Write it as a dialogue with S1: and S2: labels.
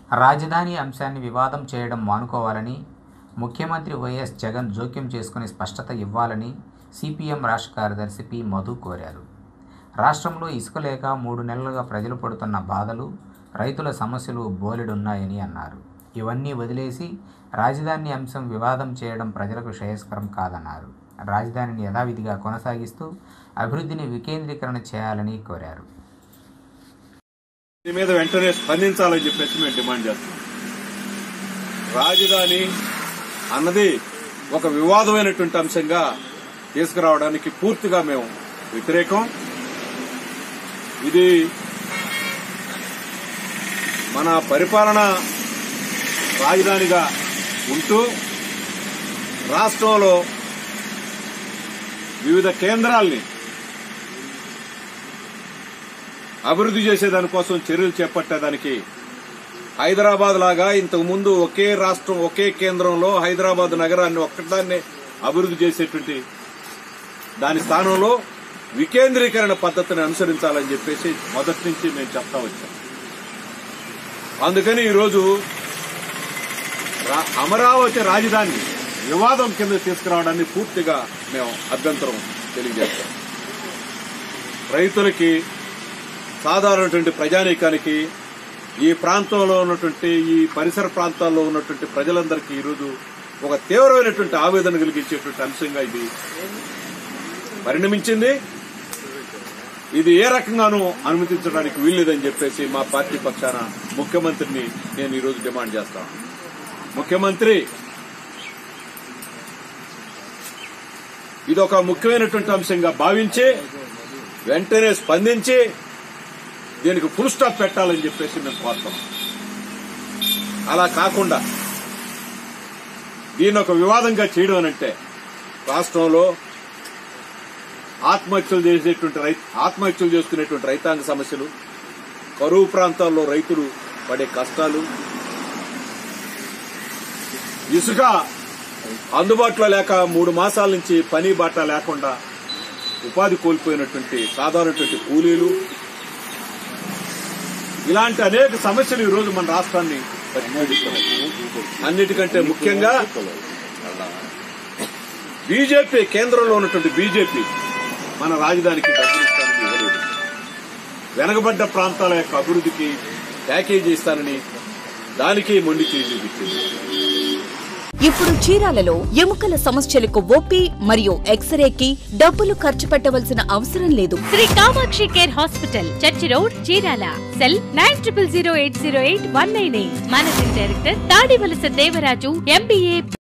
S1: రాజధాని అంశాన్ని వివాదం చేయడం మానుకోవాలని ముఖ్యమంత్రి వైఎస్ జగన్ జోక్యం చేసుకుని స్పష్టత ఇవ్వాలని సిపిఎం రాష్ట్ర కార్యదర్శి పి మధు కోరారు రాష్ట్రంలో ఇసుక లేక మూడు నెలలుగా ప్రజలు పడుతున్న బాధలు రైతుల సమస్యలు బోలెడున్నాయని అన్నారు ఇవన్నీ వదిలేసి రాజధాని అంశం వివాదం చేయడం ప్రజలకు శ్రేయస్కరం కాదన్నారు రాజధానిని యథావిధిగా కొనసాగిస్తూ అభివృద్ధిని వికేంద్రీకరణ చేయాలని కోరారు
S2: దీని మీద వెంటనే స్పందించాలని చెప్పేసి మేము డిమాండ్ చేస్తున్నాం రాజధాని అన్నది ఒక వివాదమైనటువంటి అంశంగా తీసుకురావడానికి పూర్తిగా మేము వ్యతిరేకం ఇది మన పరిపాలన రాజధానిగా ఉంటూ రాష్ట్రంలో వివిధ కేంద్రాల్ని అభివృద్ధి చేసేదానికోసం చర్యలు చేపట్టేదానికి హైదరాబాద్ లాగా ఇంతకు ముందు ఒకే రాష్ట్రం ఒకే కేంద్రంలో హైదరాబాద్ నగరాన్ని ఒక్కదాన్ని అభివృద్ధి చేసేటువంటి దాని స్థానంలో వికేంద్రీకరణ పద్ధతిని అనుసరించాలని చెప్పేసి మొదటి నుంచి మేము చెప్తా వచ్చాం అందుకని ఈరోజు రా- అమరావతి రాజధాని వివాదం కింద తీసుకురావడాన్ని పూర్తిగా మేము అభ్యంతరం తెలియజేస్తాం రైతులకి సాధారణటువంటి ప్రజానీకానికి ఈ ప్రాంతంలో ఉన్నటువంటి ఈ పరిసర ప్రాంతాల్లో ఉన్నటువంటి ప్రజలందరికీ ఈరోజు ఒక తీవ్రమైనటువంటి ఆవేదన కలిగించేటువంటి అంశంగా ఇది పరిణమించింది ఇది ఏ రకంగానూ అనుమతించడానికి వీల్లేదని చెప్పేసి మా పార్టీ పక్షాన ముఖ్యమంత్రిని నేను ఈరోజు డిమాండ్ చేస్తాను ముఖ్యమంత్రి ఇది ఒక ముఖ్యమైనటువంటి అంశంగా భావించి వెంటనే స్పందించి దీనికి ఫుల్ స్టాప్ పెట్టాలని చెప్పేసి మేము కోరుతున్నాం అలా కాకుండా దీన్ని ఒక వివాదంగా చేయడం అనంటే రాష్ట్రంలో ఆత్మహత్యలు చేసేటువంటి రై ఆత్మహత్యలు చేసుకునేటువంటి రైతాంగ సమస్యలు కరువు ప్రాంతాల్లో రైతులు పడే కష్టాలు ఇసుక అందుబాటులో లేక మూడు మాసాల నుంచి పని బాట లేకుండా ఉపాధి కోల్పోయినటువంటి సాధారణటువంటి కూలీలు ఇలాంటి అనేక సమస్యలు ఈ రోజు మన రాష్ట్రాన్ని ప్రతిపాదిస్తున్నాయి అన్నిటికంటే ముఖ్యంగా బీజేపీ కేంద్రంలో ఉన్నటువంటి బీజేపీ మన రాజధానికి డబ్బులు ఇస్తానని ఇవ్వలేదు వెనకబడ్డ ప్రాంతాల యొక్క అభివృద్ధికి ప్యాకేజీ ఇస్తానని దానికి మొండి చేసి పెట్టింది
S3: ఇప్పుడు చీరాలలో ఎముకల సమస్యలకు ఓపీ మరియు ఎక్స్రేకి డబ్బులు ఖర్చు పెట్టవలసిన అవసరం లేదు
S4: Sri Kamakshi care hospital church road Chirala cell nine triple zero eight zero eight one nine eight managing director Tadivalasa Devaraju MBA